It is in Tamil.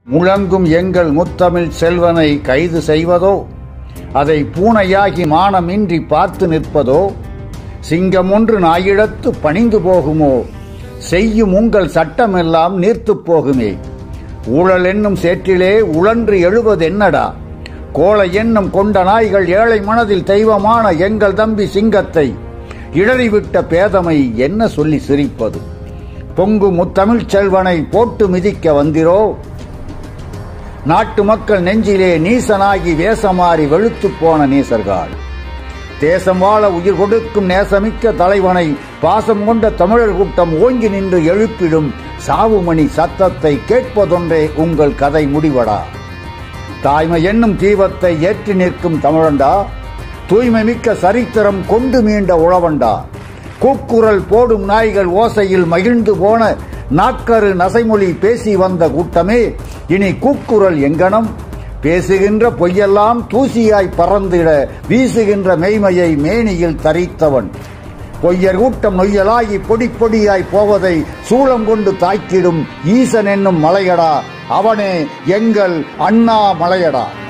முழங்கும் எங்கள் முத்தமிழ் செல்வனை கைது செய்வதோ அதை பூனையாகி மானமின்றி பார்த்து நிற்பதோ சிங்கம் ஒன்று நாயிடத்து பணிந்து போகுமோ செய்யும் உங்கள் சட்டமெல்லாம் நீர்த்துப் போகுமே ஊழல் என்னும் சேற்றிலே உழன்று எழுவதென்னடா கோளை என்னும் கொண்ட நாய்கள் ஏழை மனதில் தெய்வமான எங்கள் தம்பி சிங்கத்தை இடறிவிட்ட பேதமை என்ன சொல்லி சிரிப்பது பொங்கு முத்தமிழ்ச் செல்வனை போட்டு மிதிக்க வந்திரோ நாட்டு மக்கள் நெஞ்சிலே நீசனாகி வேசமாறி வெளுத்துப் போன நேசர்கள் தேசம் வாழ உயிர் கொடுக்கும் நேசமிக்க தலைவனை பாசம் கொண்ட தமிழர் கூட்டம் ஓங்கி நின்று எழுப்பிடும் சாவுமணி சத்தத்தை கேட்பதொன்றே உங்கள் கதை முடிவடா தாய்மை என்னும் தீபத்தை ஏற்றி நிற்கும் தமிழண்டா தூய்மை மிக்க சரித்திரம் கொண்டு மீண்ட உழவண்டா கூக்குரல் போடும் நாய்கள் ஓசையில் மகிழ்ந்து போன நாக்கரு நசைமொழி பேசி வந்த கூட்டமே இனி கூக்குரல் எங்கனம் பேசுகின்ற பொய்யெல்லாம் தூசியாய் பறந்திட வீசுகின்ற மெய்மையை மேனியில் தரித்தவன் பொய்யர் கூட்டம் நொய்யலாகி பொடி பொடியாய் போவதை சூளம் கொண்டு தாக்கிடும் ஈசன் என்னும் மலையடா அவனே எங்கள் அண்ணா மலையடா